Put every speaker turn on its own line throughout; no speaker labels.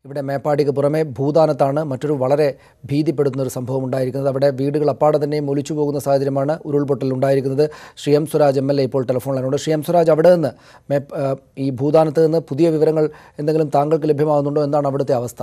ഇവിടെ മേപ്പാടിക്ക് പുറമെ ഭൂതാനത്താണ് മറ്റൊരു വളരെ ഭീതിപ്പെടുത്തുന്ന ഒരു സംഭവം ഉണ്ടായിരിക്കുന്നത് അവിടെ വീടുകൾ അപ്പാടെ തന്നെ ഒലിച്ചു പോകുന്ന സാഹചര്യമാണ് ഉരുൾപൊട്ടൽ ഉണ്ടായിരിക്കുന്നത് Shri M Swaraj M L A ഇപ്പോൾ ടെലിഫോണിലുണ്ട് ശ്രീ എം സ്വരാജ് അവിടെ നിന്ന് മേ ആ, ഈ ഭൂതാനത്ത് നിന്ന് പുതിയ വിവരങ്ങൾ എന്തെങ്കിലും താങ്കൾക്ക് ലഭ്യമാകുന്നുണ്ടോ എന്താണ് അവിടുത്തെ അവസ്ഥ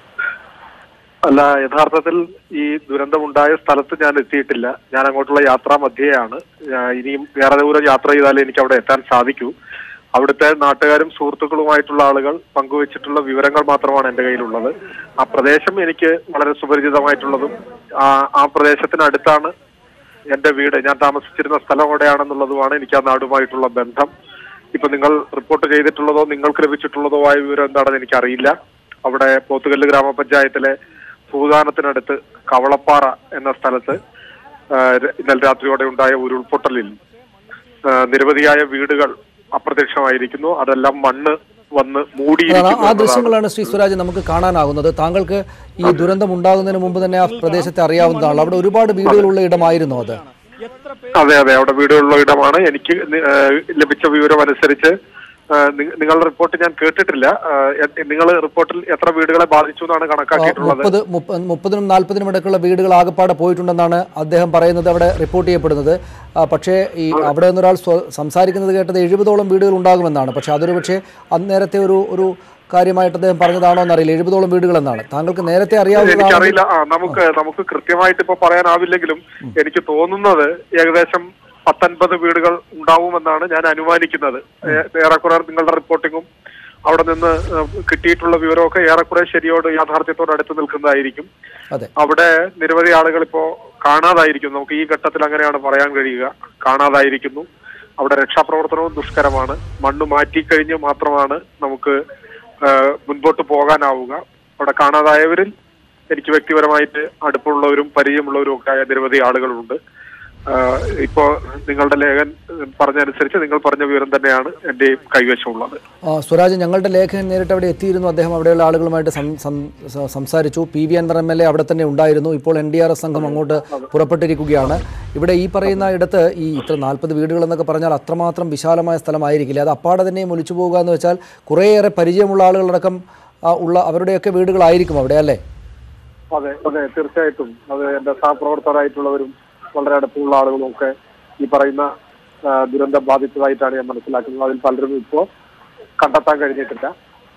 അല്ല യഥാർത്ഥത്തിൽ ഈ ദുരന്തമുണ്ടായ സ്ഥലത്ത് ഞാൻ എത്തിയിട്ടില്ല ഞാൻ അങ്ങോട്ടുള്ള യാത്രാ മധ്യയാണ് ഞാൻ ഇനിയും വേറെ ദൂരം യാത്ര ചെയ്താലേ എനിക്ക് അവിടെ എത്താൻ സാധിക്കൂ അവിടുത്തെ നാട്ടുകാരും സുഹൃത്തുക്കളുമായിട്ടുള്ള ആളുകൾ പങ്കുവച്ചിട്ടുള്ള വിവരങ്ങൾ മാത്രമാണ് എന്റെ കയ്യിലുള്ളത് ആ പ്രദേശം എനിക്ക് വളരെ സുപരിചിതമായിട്ടുള്ളതും ആ ആ പ്രദേശത്തിനടുത്താണ് എന്റെ വീട് ഞാൻ താമസിച്ചിരുന്ന സ്ഥലം എവിടെയാണെന്നുള്ളതുമാണ് എനിക്ക് ആ നാടുമായിട്ടുള്ള ബന്ധം ഇപ്പൊ നിങ്ങൾ റിപ്പോർട്ട് ചെയ്തിട്ടുള്ളതോ നിങ്ങൾക്ക് ലഭിച്ചിട്ടുള്ളതോ ആയ വിവരം എന്താണെന്ന് എനിക്കറിയില്ല അവിടെ പോത്തുകല്ല് ഗ്രാമപഞ്ചായത്തിലെ ഭൂദാനത്തിനടുത്ത് കവളപ്പാറ എന്ന സ്ഥലത്ത് ആ, ര- ഇന്നലെ രാത്രിയോടെ ഉണ്ടായ ഉരുൾപൊട്ടലിൽ ആ, നിരവധിയായ വീടുകൾ അപ്രത്യക്ഷമായിരിക്കുന്നു അതെല്ലാം മണ്ണ് വന്ന്
അതാണ്
മൂടിയിരിക്കുന്നു
ആ
എന്നതാണ്.
ദൃശ്യങ്ങളാണ് ശ്രീ സ്വരാജ് നമുക്ക് കാണാനാകുന്നത് താങ്കൾക്ക് ഈ ദുരന്തം ഉണ്ടാകുന്നതിന് മുമ്പ് തന്നെ ആ പ്രദേശത്തെ അറിയാവുന്നതാണ് അവിടെ ഒരുപാട് വീടുകളുള്ള ഇടമായിരുന്നു അത്
അതെ അതെ അവിടെ വീടുള്ള ഇടമാണ് എനിക്ക് നി- ആ, ലഭിച്ച വിവരം അനുസരിച്ച് ആ, നി- നിങ്ങളുടെ റിപ്പോർട്ട് ഞാൻ കേട്ടിട്ടില്ല നിങ്ങൾ റിപ്പോർട്ടിൽ എത്ര വീടുകളെ ബാധിച്ചു എന്നാണ് കണക്കാക്കിയിട്ടുള്ളത്
മുപ്പത് മുപ്പ- മുപ്പതിനും നാൽപ്പതിനും ഇടയ്ക്കുള്ള വീടുകൾ ആകപ്പാടെ പോയിട്ടുണ്ടെന്നാണ് അദ്ദേഹം പറയുന്നത് അവിടെ റിപ്പോർട്ട് ചെയ്യപ്പെടുന്നത് ആ, പക്ഷേ ഈ അവിടെ നിന്നൊരാൾ സ്വ- സംസാരിക്കുന്നത് കേട്ടത് എഴുപതോളം വീടുകൾ ഉണ്ടാകുമെന്നാണ് പക്ഷേ അതൊരു പക്ഷേ അന്നേരത്തെ ഒരു ഒരു കാര്യമായിട്ട് അദ്ദേഹം പറഞ്ഞതാണോ എന്നറിയില്ല എഴുപതോളം വീടുകൾ എന്നാണ് താങ്കൾക്ക് നേരത്തെ അറിയാവുന്നതാണ്
എനിക്കറിയില്ല ആ നമുക്ക് നമുക്ക് കൃത്യമായിട്ട് ഇപ്പൊ പറയാനാവില്ലെങ്കിലും എനിക്ക് തോന്നുന്നത് ഏകദേശം പത്തൊൻപത് വീടുകൾ ഉണ്ടാവുമെന്നാണ് ഞാൻ അനുമാനിക്കുന്നത് ഏ- ഏറെക്കുറെ നിങ്ങളുടെ റിപ്പോർട്ടിങ്ങും അവിടെ നിന്ന് ഏ, കിട്ടിയിട്ടുള്ള വിവരമൊക്കെ ഏറെക്കുറെ ശരിയോട് യാഥാർത്ഥ്യത്തോട് അടുത്ത് നിൽക്കുന്നതായിരിക്കും
അതെ
അവിടെ നിരവധി ആളുകൾ ഇപ്പോ കാണാതായിരിക്കുന്നു നമുക്ക് ഈ ഘട്ടത്തിൽ അങ്ങനെയാണ് പറയാൻ കഴിയുക കാണാതായിരിക്കുന്നു അവിടെ രക്ഷാപ്രവർത്തനവും ദുഷ്കരമാണ് മണ്ണ് മാറ്റിക്കഴിഞ്ഞ് മാത്രമാണ് നമുക്ക് ആ, മുൻപോട്ട് പോകാനാവുക അവിടെ കാണാതായവരിൽ എനിക്ക് വ്യക്തിപരമായിട്ട് അടുപ്പമുള്ളവരും പരിചയമുള്ളവരും ഒക്കെ ആയ നിരവധി ആളുകളുണ്ട് ആ, ഇപ്പോ നിങ്ങളുടെ ലേഖൻ പറഞ്ഞനുസരിച്ച് നിങ്ങൾ പറഞ്ഞ വിവരം തന്നെയാണ് എന്റെ കൈവശമുള്ളത്
ആ, സ്വരാജ് ഞങ്ങളുടെ ലേഖകൻ നേരിട്ട് അവിടെ എത്തിയിരുന്നു അദ്ദേഹം അവിടെയുള്ള ആളുകളുമായിട്ട് സം- സം- സ- സംസാരിച്ചു P V Anwar M L A അവിടെ തന്നെ ഉണ്ടായിരുന്നു ഇപ്പോൾ എൻ ഡി ആർ എസ് സംഘം അങ്ങോട്ട് പുറപ്പെട്ടിരിക്കുകയാണ് ഇവിടെ ഈ പറയുന്ന ഇടത്ത് ഈ ഇത്ര നാൽപ്പത് വീടുകൾ എന്നൊക്കെ പറഞ്ഞാൽ അത്രമാത്രം വിശാലമായ സ്ഥലമായിരിക്കില്ല അത് അപ്പാടെ തന്നെയും ഒലിച്ചു പോകുക എന്ന് വെച്ചാൽ കുറേയേറെ പരിചയമുള്ള ആളുകളടക്കം ആ, ഉള്ള അവരുടെയൊക്കെ വീടുകളായിരിക്കും അവിടെ അല്ലേ
അതെ അതെ തീർച്ചയായിട്ടും അത് എന്റെ സഹപ്രവർത്തകരായിട്ടുള്ളവരും വളരെ അടുപ്പമുള്ള ആളുകളും ഒക്കെ ഈ പറയുന്ന ആ, ദുരന്തം ബാധിച്ചതായിട്ടാണ് ഞാൻ മനസ്സിലാക്കുന്നത് അതിൽ പലരും ഇപ്പോ കണ്ടെത്താൻ കഴിഞ്ഞിട്ടില്ല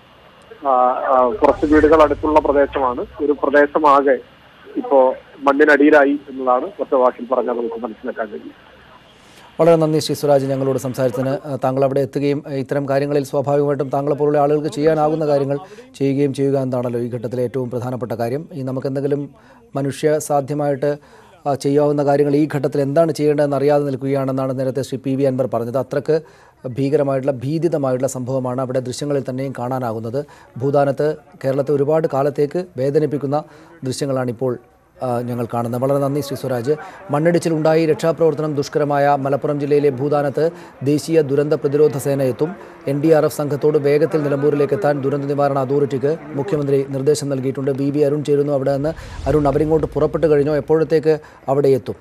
ആ, ആ, കുറച്ച് വീടുകൾ അടുത്തുള്ള പ്രദേശമാണ് ഒരു പ്രദേശമാകെ ഇപ്പോ മണ്ണിനടിയിലായി എന്നതാണ് ഒറ്റ വാക്കിൽ പറഞ്ഞാൽ നമുക്ക് മനസ്സിലാക്കാൻ കഴിയും
വളരെ നന്ദി ശ്രീ സ്വരാജ് ഞങ്ങളോട് സംസാരിച്ചതിന് ആ, താങ്കൾ അവിടെ എത്തുകയും ആ, ഇത്തരം കാര്യങ്ങളിൽ സ്വാഭാവികമായിട്ടും താങ്കളെ പോലുള്ള ആളുകൾക്ക് ചെയ്യാനാകുന്ന കാര്യങ്ങൾ ചെയ്യുകയും ചെയ്യുക എന്നാണല്ലോ ഈ ഘട്ടത്തിലെ ഏറ്റവും പ്രധാനപ്പെട്ട കാര്യം ഈ നമുക്ക് എന്തെങ്കിലും മനുഷ്യ സാധ്യമായിട്ട് ആ, ചെയ്യാവുന്ന കാര്യങ്ങൾ ഈ ഘട്ടത്തിൽ എന്താണ് ചെയ്യേണ്ടതെന്ന് അറിയാതെ നിൽക്കുകയാണെന്നാണ് നേരത്തെ ശ്രീ പി വി അൻവർ പറഞ്ഞത് അത്രക്ക് ഭീകരമായിട്ടുള്ള ഭീതിതമായിട്ടുള്ള സംഭവമാണ് അവിടെ ദൃശ്യങ്ങളിൽ തന്നെയും കാണാനാകുന്നത് ഭൂതാനത്ത് കേരളത്തെ ഒരുപാട് കാലത്തേക്ക് വേദനിപ്പിക്കുന്ന ദൃശ്യങ്ങളാണ് ഇപ്പോൾ ആ, ഞങ്ങൾ കാണുന്നത് വളരെ നന്ദി ശ്രീ സ്വരാജ് മണ്ണിടിച്ചിലുണ്ടായി രക്ഷാപ്രവർത്തനം ദുഷ്കരമായ മലപ്പുറം ജില്ലയിലെ ഭൂതാനത്ത് ദേശീയ ദുരന്ത പ്രതിരോധ സേന എത്തും എൻ ഡി ആർ എഫ് സംഘത്തോട് വേഗത്തിൽ നിലമ്പൂരിലേക്ക് എത്താൻ ദുരന്ത നിവാരണ അതോറിറ്റിക്ക് മുഖ്യമന്ത്രി നിർദ്ദേശം നൽകിയിട്ടുണ്ട് ബി വി അരുൺ ചേരുന്നു അവിടെ നിന്ന് അരുൺ അവരിങ്ങോട്ട് പുറപ്പെട്ടു കഴിഞ്ഞോ എപ്പോഴത്തേക്ക് അവിടെ എത്തും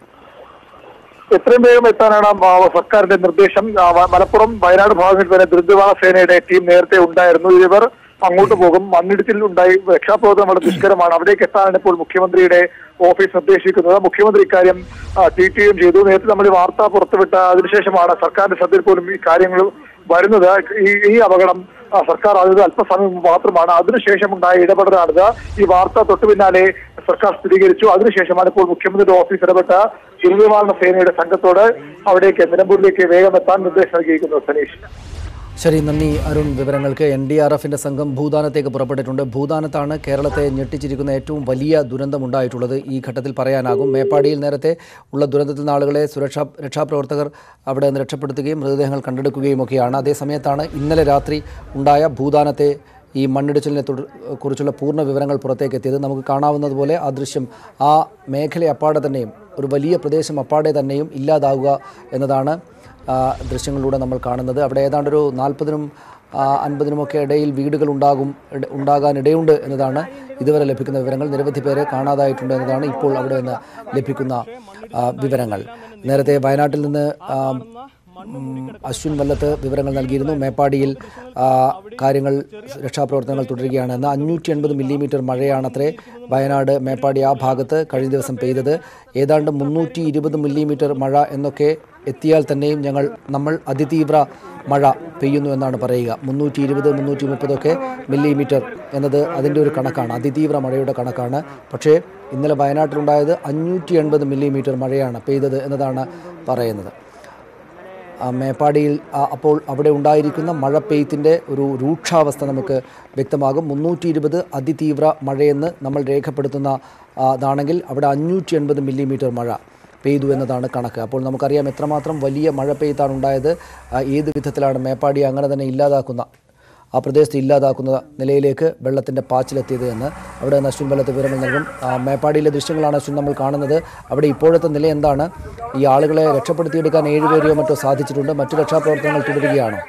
എത്രയും വേഗം എത്താനാണ് ആ, സർക്കാരിന്റെ നിർദ്ദേശം ആ, വ- മലപ്പുറം വയനാട് ഭാഗങ്ങളിൽ വരെ ദുരിതനിവാരണ സേനയുടെ ടീം നേരത്തെ ഉണ്ടായിരുന്നു ഇവർ അങ്ങോട്ട് പോകും മണ്ണിടിച്ചിൽ ഉണ്ടായി രക്ഷാപ്രവർത്തനം വളരെ ദുഷ്കരമാണ് അവിടേക്ക് എത്താനാണ് ഇപ്പോൾ മുഖ്യമന്ത്രിയുടെ ഓഫീസ് നിർദ്ദേശിക്കുന്നത് മുഖ്യമന്ത്രി ഇക്കാര്യം ആ, ട്വീറ്റ് ചെയ്യുകയും ചെയ്തു നേരത്തെ നമ്മൾ ഈ വാർത്ത പുറത്തുവിട്ട അതിനുശേഷമാണ് സർക്കാരിന്റെ ശ്രദ്ധയിൽ പോലും ഈ കാര്യങ്ങൾ വരുന്നത് ഈ ഈ അപകടം ആ, സർക്കാർ അറിഞ്ഞത് അല്പസമയം മുമ്പ് മാത്രമാണ് അതിനുശേഷം ഉണ്ടായ ഇടപെടലാണിത് ഈ വാർത്ത തൊട്ടു പിന്നാലെ സർക്കാർ സ്ഥിരീകരിച്ചു അതിനുശേഷമാണ് ഇപ്പോൾ മുഖ്യമന്ത്രിയുടെ ഓഫീസ് ഇടപെട്ട ദുരിതനിവാരണ സേനയുടെ സംഘത്തോട് അവിടേക്ക് നിലമ്പൂരിലേക്ക് വേഗം എത്താൻ നിർദ്ദേശം നൽകിയിരിക്കുന്നു സനീഷ്
ശരി നന്ദി അരുൺ വിവരങ്ങൾക്ക് എൻ ഡി ആർ എഫിൻ്റെ സംഘം ഭൂതാനത്തേക്ക് പുറപ്പെട്ടിട്ടുണ്ട് ഭൂതാനത്താണ് കേരളത്തെ ഞെട്ടിച്ചിരിക്കുന്ന ഏറ്റവും വലിയ ദുരന്തമുണ്ടായിട്ടുള്ളത് ഈ ഘട്ടത്തിൽ പറയാനാകും മേപ്പാടിയിൽ നേരത്തെ ഉള്ള ദുരന്തത്തിൽ നിന്ന് ആളുകളെ സുരക്ഷാ രക്ഷാപ്രവർത്തകർ അവിടെ നിന്ന് രക്ഷപ്പെടുത്തുകയും മൃതദേഹങ്ങൾ കണ്ടെടുക്കുകയും ഒക്കെയാണ് അതേസമയത്താണ് ഇന്നലെ രാത്രി ഉണ്ടായ ഭൂതാനത്തെ ഈ മണ്ണിടിച്ചിലിനെ തുടർ കുറിച്ചുള്ള പൂർണ്ണ വിവരങ്ങൾ പുറത്തേക്ക് എത്തിയത് നമുക്ക് കാണാവുന്നതുപോലെ ആ ദൃശ്യം ആ മേഖല അപ്പാടെ തന്നെയും ഒരു വലിയ പ്രദേശം അപ്പാടെ തന്നെയും ഇല്ലാതാവുക എന്നതാണ് ആ, ദൃശ്യങ്ങളിലൂടെ നമ്മൾ കാണുന്നത് അവിടെ ഏതാണ്ടൊരു നാൽപ്പതിനും അൻപതിനുമൊക്കെ ഇടയിൽ വീടുകൾ ഉണ്ടാകും ഇട- ഉണ്ടാകാൻ ഇടയുണ്ട് എന്നതാണ് ഇതുവരെ ലഭിക്കുന്ന വിവരങ്ങൾ നിരവധി പേരെ കാണാതായിട്ടുണ്ട് എന്നതാണ് ഇപ്പോൾ അവിടെ നിന്ന് ലഭിക്കുന്ന ആ, വിവരങ്ങൾ നേരത്തെ വയനാട്ടിൽ നിന്ന് ആ, ഉം, അശ്വിൻ വല്ലത്ത് വിവരങ്ങൾ നൽകിയിരുന്നു മേപ്പാടിയിൽ ആ, കാര്യങ്ങൾ രക്ഷാപ്രവർത്തനങ്ങൾ തുടരുകയാണ് എന്ന് അഞ്ഞൂറ്റി എൺപത് മില്ലിമീറ്റർ മഴയാണത്രേ വയനാട് മേപ്പാടി ആ ഭാഗത്ത് കഴിഞ്ഞ ദിവസം പെയ്തത് ഏതാണ്ട് മുന്നൂറ്റി ഇരുപത് മില്ലിമീറ്റർ മഴ എന്നൊക്കെ എത്തിയാൽ തന്നെയും ഞങ്ങൾ നമ്മൾ അതിതീവ്ര മഴ പെയ്യുന്നു എന്നാണ് പറയുക മുന്നൂറ്റി ഇരുപത് മുന്നൂറ്റി മുപ്പതൊക്കെ മില്ലിമീറ്റർ എന്നത് അതിൻ്റെ ഒരു കണക്കാണ് അതിതീവ്ര മഴയുടെ കണക്കാണ് പക്ഷേ ഇന്നലെ വയനാട്ടിലുണ്ടായത് അഞ്ഞൂറ്റി എൺപത് മില്ലിമീറ്റർ മഴയാണ് പെയ്തത് എന്നതാണ് പറയുന്നത് ആ, മേപ്പാടിയിൽ ആ, അപ്പോൾ അവിടെ ഉണ്ടായിരിക്കുന്ന മഴ പെയ്ത്തിൻ്റെ ഒരു രൂക്ഷാവസ്ഥ നമുക്ക് വ്യക്തമാകും മുന്നൂറ്റി ഇരുപത് അതിതീവ്ര മഴയെന്ന് നമ്മൾ രേഖപ്പെടുത്തുന്ന ആ, അതാണെങ്കിൽ അവിടെ അഞ്ഞൂറ്റി എൺപത് മില്ലിമീറ്റർ മഴ പെയ്തു എന്നതാണ് കണക്ക് അപ്പോൾ നമുക്കറിയാം എത്രമാത്രം വലിയ മഴ പെയ്ത്താണ് ഉണ്ടായത് ആ, ഏത് വിധത്തിലാണ് മേപ്പാടി അങ്ങനെ തന്നെ ഇല്ലാതാക്കുന്ന ആ പ്രദേശത്ത് ഇല്ലാതാക്കുന്ന നിലയിലേക്ക് വെള്ളത്തിൻ്റെ പാച്ചിലെത്തിയത് എന്ന് അവിടെ നിന്ന് അശ്വിൻ വെള്ളത്തെ വിവരങ്ങൾ നൽകും ആ, മേപ്പാടിയിലെ ദൃശ്യങ്ങളാണ് അശ്വിൻ നമ്മൾ കാണുന്നത് അവിടെ ഇപ്പോഴത്തെ നില എന്താണ് ഈ ആളുകളെ രക്ഷപ്പെടുത്തിയെടുക്കാൻ ഏഴുപേരെയോ മറ്റോ സാധിച്ചിട്ടുണ്ട് മറ്റു രക്ഷാപ്രവർത്തനങ്ങൾ തുടരുകയാണോ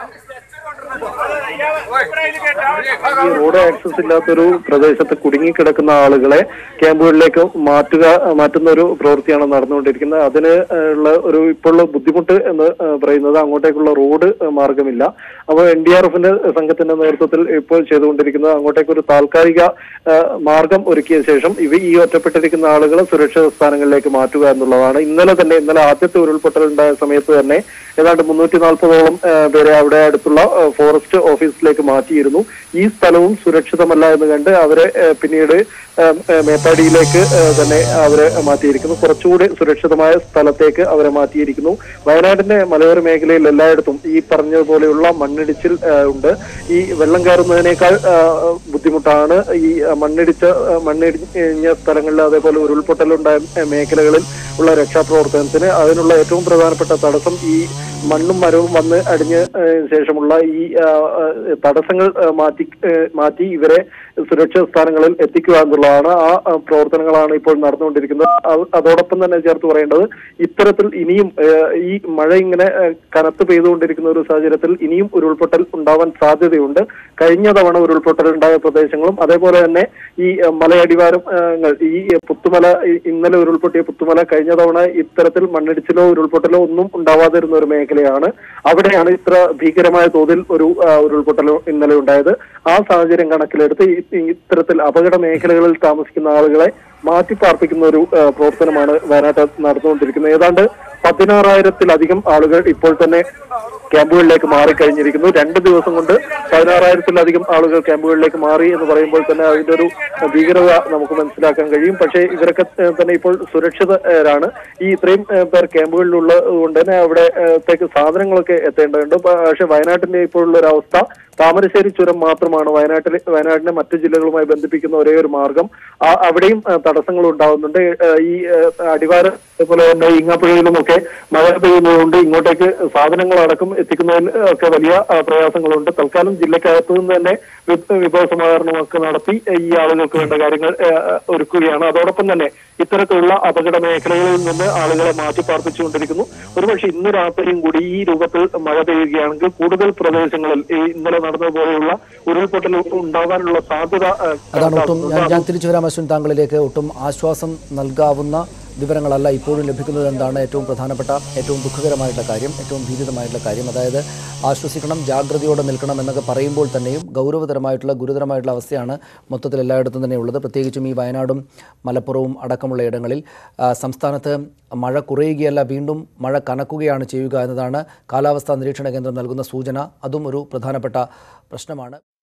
ഈ റോഡ് ആക്സസ് ഇല്ലാത്തൊരു പ്രദേശത്ത് കുടുങ്ങിക്കിടക്കുന്ന ആളുകളെ ക്യാമ്പുകളിലേക്ക് മാറ്റുക മാറ്റുന്ന ഒരു പ്രവൃത്തിയാണ് നടന്നുകൊണ്ടിരിക്കുന്നത് അതിന് ഉള്ള ഒരു ഇപ്പോഴുള്ള ബുദ്ധിമുട്ട് എന്ന് പറയുന്നത് അങ്ങോട്ടേക്കുള്ള റോഡ് മാർഗമില്ല അപ്പോൾ എൻ ഡി ആർ എഫിന്റെ സംഘത്തിന്റെ നേതൃത്വത്തിൽ ഇപ്പോൾ ചെയ്തുകൊണ്ടിരിക്കുന്നത് അങ്ങോട്ടേക്ക് ഒരു താൽക്കാലിക ആ, മാർഗം ഒരുക്കിയ ശേഷം ഇവ ഈ ഒറ്റപ്പെട്ടിരിക്കുന്ന ആളുകളെ സുരക്ഷിത സ്ഥാനങ്ങളിലേക്ക് മാറ്റുക എന്നുള്ളതാണ് ഇന്നലെ തന്നെ ഇന്നലെ ആദ്യത്തെ ഉരുൾപൊട്ടൽ ഉണ്ടായ സമയത്ത് തന്നെ ഏതാണ്ട് മുന്നൂറ്റി നാൽപ്പതോളം പേരെ അവിടെ അടുത്തുള്ള ആ, ഫോറസ്റ്റ് ഓഫീസിലേക്ക് മാറ്റിയിരുന്നു ഈ സ്ഥലവും സുരക്ഷിതമല്ല എന്ന് കണ്ട് അവരെ ആ, പിന്നീട് ആ, ആ, മേപ്പാടിയിലേക്ക് ആ, തന്നെ അവരെ മാറ്റിയിരിക്കുന്നു കുറച്ചുകൂടി സുരക്ഷിതമായ സ്ഥലത്തേക്ക് അവരെ മാറ്റിയിരിക്കുന്നു വയനാടിന്റെ മലയോര മേഖലയിൽ എല്ലായിടത്തും ഈ പറഞ്ഞതുപോലെയുള്ള മണ്ണിടിച്ചിൽ ആ, ഉണ്ട് ഈ വെള്ളം കയറുന്നതിനേക്കാൾ ആ, ബുദ്ധിമുട്ടാണ് ഈ ആ, മണ്ണിടിച്ച ആ, മണ്ണിടിഞ്ഞ സ്ഥലങ്ങളിൽ അതേപോലെ ഉരുൾപൊട്ടലുണ്ടായ ആ, മേഖലകളിൽ ഉള്ള രക്ഷാപ്രവർത്തനത്തിന് അതിനുള്ള ഏറ്റവും പ്രധാനപ്പെട്ട തടസ്സം ഈ മണ്ണും മരവും വന്ന് അടിഞ്ഞ ഏഹ്, ശേഷമുള്ള ഈ ആ, ആ, തടസ്സങ്ങൾ ആ, മാറ്റി ഏഹ്, മാറ്റി ഇവരെ സുരക്ഷിത സ്ഥാനങ്ങളിൽ എത്തിക്കുക എന്നുള്ളതാണ് ആ ആ, പ്രവർത്തനങ്ങളാണ് ഇപ്പോൾ നടന്നുകൊണ്ടിരിക്കുന്നത് അത് അതോടൊപ്പം തന്നെ ചേർത്ത് പറയേണ്ടത് ഇത്തരത്തിൽ ഇനിയും ഏഹ്, ഈ മഴ ഇങ്ങനെ ഏഹ്, കനത്ത് പെയ്തുകൊണ്ടിരിക്കുന്ന ഒരു സാഹചര്യത്തിൽ ഇനിയും ഉരുൾപൊട്ടൽ ഉണ്ടാവാൻ സാധ്യതയുണ്ട് കഴിഞ്ഞ തവണ ഉരുൾപൊട്ടൽ ഉണ്ടായ പ്രദേശങ്ങളും അതേപോലെ തന്നെ ഈ ഏഹ്, മലയടിവാരം ഏഹ്, ഈ പുത്തുമല ഈ- ഇന്നലെ ഉരുൾപൊട്ടിയ പുത്തുമല കഴിഞ്ഞ തവണ ഇത്തരത്തിൽ മണ്ണിടിച്ചിലോ ഉരുൾപൊട്ടലോ ഒന്നും ഉണ്ടാവാതിരുന്ന ഒരു മേഖലയാണ് അവിടെയാണ് ഇത്ര ഭീകരമായ തോതിൽ ഒരു ആ, ഉരുൾപൊട്ടൽ ഇന്നലെ ഉണ്ടായത് ആ സാഹചര്യം കണക്കിലെടുത്ത് ഈ- ഈ ഇത്തരത്തിൽ അപകട മേഖലകളിൽ താമസിക്കുന്ന ആളുകളെ മാറ്റിപ്പാർപ്പിക്കുന്ന ഒരു ആ, പ്രവർത്തനമാണ് വയനാട്ട് നടന്നുകൊണ്ടിരിക്കുന്നത് ഏതാണ്ട് പതിനാറായിരത്തിലധികം ആളുകൾ ഇപ്പോൾ തന്നെ ക്യാമ്പുകളിലേക്ക് മാറിക്കഴിഞ്ഞിരിക്കുന്നു രണ്ട് ദിവസം കൊണ്ട് പതിനാറായിരത്തിലധികം ആളുകൾ ക്യാമ്പുകളിലേക്ക് മാറി എന്ന് പറയുമ്പോൾ തന്നെ അതിന്റെ ഒരു ഭീകരത നമുക്ക് മനസ്സിലാക്കാൻ കഴിയും പക്ഷേ ഇവരൊക്കെ ഏഹ്, തന്നെ ഇപ്പോൾ സുരക്ഷിതരാണ് ഈ ഇത്രയും ഏഹ്, പേർ ക്യാമ്പുകളിലുള്ളത് കൊണ്ട് തന്നെ അവിടത്തേക്ക് സാധനങ്ങളൊക്കെ എത്തേണ്ടതുണ്ട് പ- പക്ഷേ വയനാട്ടിന്റെ ഇപ്പോഴുള്ള ഒരു അവസ്ഥ താമരശ്ശേരി ചുരം മാത്രമാണ് വയനാട്ടിൽ വയനാടിനെ മറ്റു ജില്ലകളുമായി ബന്ധിപ്പിക്കുന്ന ഒരേ ഒരു മാർഗം ആ- അവിടെയും ഏഹ്, തടസ്സങ്ങൾ ഉണ്ടാവുന്നുണ്ട് ഏഹ്, ഈ ഏഹ്, അടിവാര അതുപോലെ തന്നെ ഈങ്ങാപ്പുഴയിലുമൊക്കെ മഴ പെയ്യുന്നതുകൊണ്ട് ഇങ്ങോട്ടേക്ക് സാധനങ്ങളടക്കം എത്തിക്കുന്നതിൽ ഒക്കെ വലിയ ആ, പ്രയാസങ്ങളുണ്ട് തൽക്കാലം ജില്ലക്കകത്ത് നിന്ന് തന്നെ വിഭ- വിഭവ സമാഹരണമൊക്കെ നടത്തി ഈ ആളുകൾക്ക് വേണ്ട കാര്യങ്ങൾ ആ, ഒരുക്കുകയാണ് അതോടൊപ്പം തന്നെ ഇത്തരത്തിലുള്ള അപകട മേഖലകളിൽ നിന്ന് ആളുകളെ മാറ്റി പാർപ്പിച്ചുകൊണ്ടിരിക്കുന്നു ഒരുപക്ഷെ ഇന്ന് രാത്രിയും കൂടി ഈ രൂപത്തിൽ മഴ പെയ്യുകയാണെങ്കിൽ കൂടുതൽ പ്രദേശങ്ങളിൽ ഈ ഇന്നലെ നടന്നതുപോലെയുള്ള ഉരുൾപൊട്ടൽ ഉണ്ടാകാനുള്ള സാധ്യത ആ,
അതാണ് ഒട്ടും ഞാൻ ഞാൻ തിരിച്ചു വരാം അശ്വിൻ താങ്കളിലേക്ക് ഒട്ടും ആശ്വാസം നൽകാവുന്ന വിവരങ്ങളല്ല ഇപ്പോഴും ലഭിക്കുന്നത് എന്താണ് ഏറ്റവും പ്രധാനപ്പെട്ട ഏറ്റവും ദുഃഖകരമായിട്ടുള്ള കാര്യം ഏറ്റവും ഭീതിതമായിട്ടുള്ള കാര്യം അതായത് ആശ്വസിക്കണം ജാഗ്രതയോടെ നിൽക്കണം എന്നൊക്കെ പറയുമ്പോൾ തന്നെയും ഗൗരവതരമായിട്ടുള്ള ഗുരുതരമായിട്ടുള്ള അവസ്ഥയാണ് മൊത്തത്തിൽ എല്ലായിടത്തും തന്നെ ഉള്ളത് പ്രത്യേകിച്ചും ഈ വയനാടും മലപ്പുറവും അടക്കമുള്ള ഇടങ്ങളിൽ ആ, സംസ്ഥാനത്ത് മഴ കുറയുകയല്ല വീണ്ടും മഴ കനക്കുകയാണ് ചെയ്യുക എന്നതാണ് കാലാവസ്ഥാ നിരീക്ഷണ കേന്ദ്രം നൽകുന്ന സൂചന അതും ഒരു പ്രധാനപ്പെട്ട പ്രശ്നമാണ്